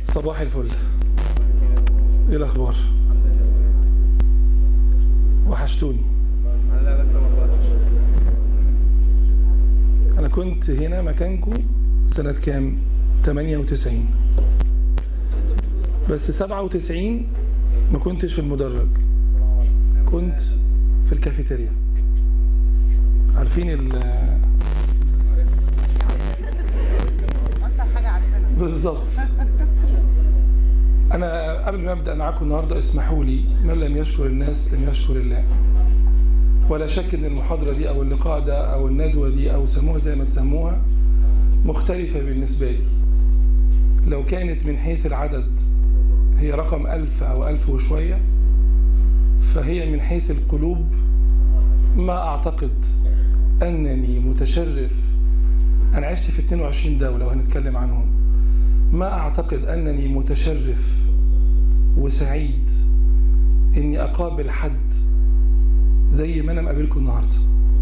صباح الفل ايه الاخبار وحشتوني انا كنت هنا مكانكم سنة كام 98 بس 97 ما كنتش في المدرج كنت في الكافيتيريا عارفين ال بالظبط انا قبل ما ابدا معاكم النهارده اسمحوا لي من لم يشكر الناس لم يشكر الله ولا شك ان المحاضره دي او اللقاء ده او الندوه دي او سموها زي ما تسموها مختلفه بالنسبه لي لو كانت من حيث العدد هي رقم ألف أو ألف وشوية فهي من حيث القلوب ما أعتقد أنني متشرف أنا عشت في 22 دولة وهنتكلم عنهم ما أعتقد أنني متشرف وسعيد إني أقابل حد زي ما أنا مقابلكم النهاردة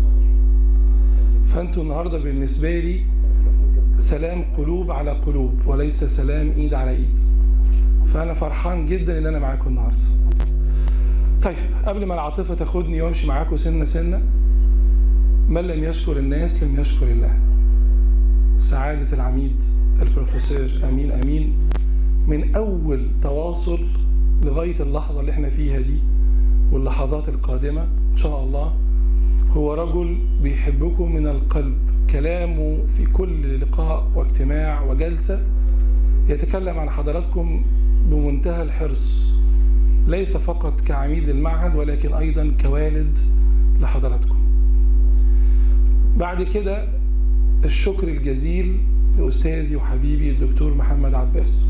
فأنتوا النهاردة بالنسبة لي سلام قلوب على قلوب وليس سلام إيد على إيد فأنا فرحان جدا إن أنا معاكم النهاردة طيب قبل ما العاطفة تاخدني وامشي معاكم سنة سنة من لم يشكر الناس لم يشكر الله سعادة العميد البروفيسور أمين أمين من أول تواصل لغاية اللحظة اللي احنا فيها دي واللحظات القادمة إن شاء الله هو رجل بيحبكم من القلب كلامه في كل لقاء واجتماع وجلسة يتكلم عن حضراتكم بمنتهى الحرص ليس فقط كعميد للمعهد ولكن أيضا كوالد لحضراتكم بعد كده الشكر الجزيل لأستاذي وحبيبي الدكتور محمد عباس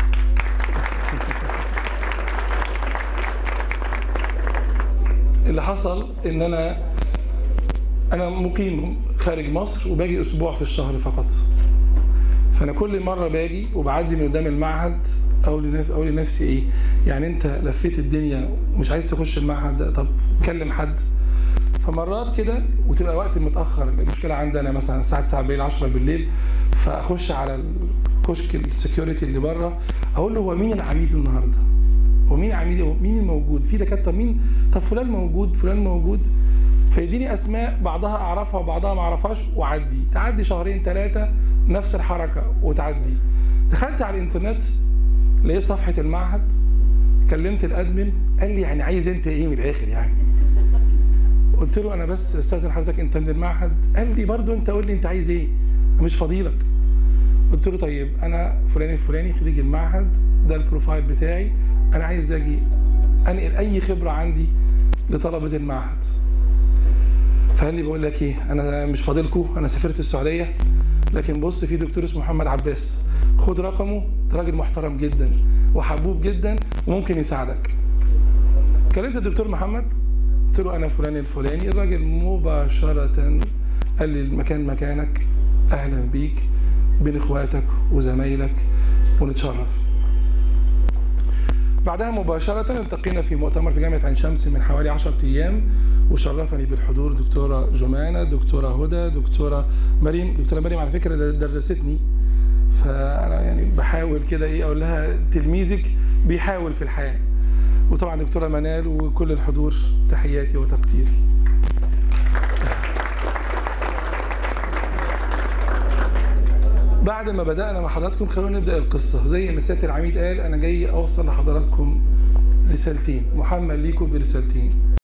اللي حصل ان انا انا مقيم خارج مصر وباجي اسبوع في الشهر فقط فانا كل مره باجي وبعدي من قدام المعهد اقول لنفسي اقول لنفسي ايه يعني انت لفيت الدنيا ومش عايز تخش المعهد ده طب كلم حد فمرات كده وتبقى وقت متاخر المشكله عندي انا مثلا الساعه 9 بالليل 10 بالليل فاخش على الكشك السكيورتي اللي بره اقول له هو مين العميد النهارده؟ هو مين عميد هو مين الموجود؟ في دكاتره مين؟ طب فلان موجود فلان موجود فيديني اسماء بعضها اعرفها وبعضها ما اعرفهاش واعدي تعدي شهرين ثلاثه نفس الحركه وتعدي دخلت على الانترنت لقيت صفحه المعهد كلمت الادمن قال لي يعني عايز انت ايه من الاخر يعني قلت له انا بس استاذن حضرتك انت من المعهد قال لي برضو انت قول لي انت عايز ايه مش فاضيلك قلت له طيب انا فلان الفلاني خريج المعهد ده البروفايل بتاعي انا عايز اجي انقل اي خبره عندي لطلبه المعهد فقال لي بقول لك ايه انا مش فاضلكم انا سافرت السعوديه لكن بص في دكتور اسمه محمد عباس خد رقمه ده راجل محترم جدا وحبوب جدا وممكن يساعدك كلمت الدكتور محمد قلت له انا فلان الفلاني الراجل مباشره قال لي المكان مكانك اهلا بيك بين اخواتك وزمايلك ونتشرف بعدها مباشرة التقينا في مؤتمر في جامعة عين شمس من حوالي 10 أيام وشرفني بالحضور دكتورة جمانة دكتورة هدى دكتورة مريم دكتورة مريم على فكرة درستني فأنا يعني بحاول كده إيه أقول لها تلميذك بيحاول في الحياة وطبعا دكتورة منال وكل الحضور تحياتي وتقديري بعد ما بدأنا مع حضراتكم خلونا نبدأ القصة زي ما سيادة العميد قال أنا جاي أوصل لحضراتكم رسالتين محمل ليكم برسالتين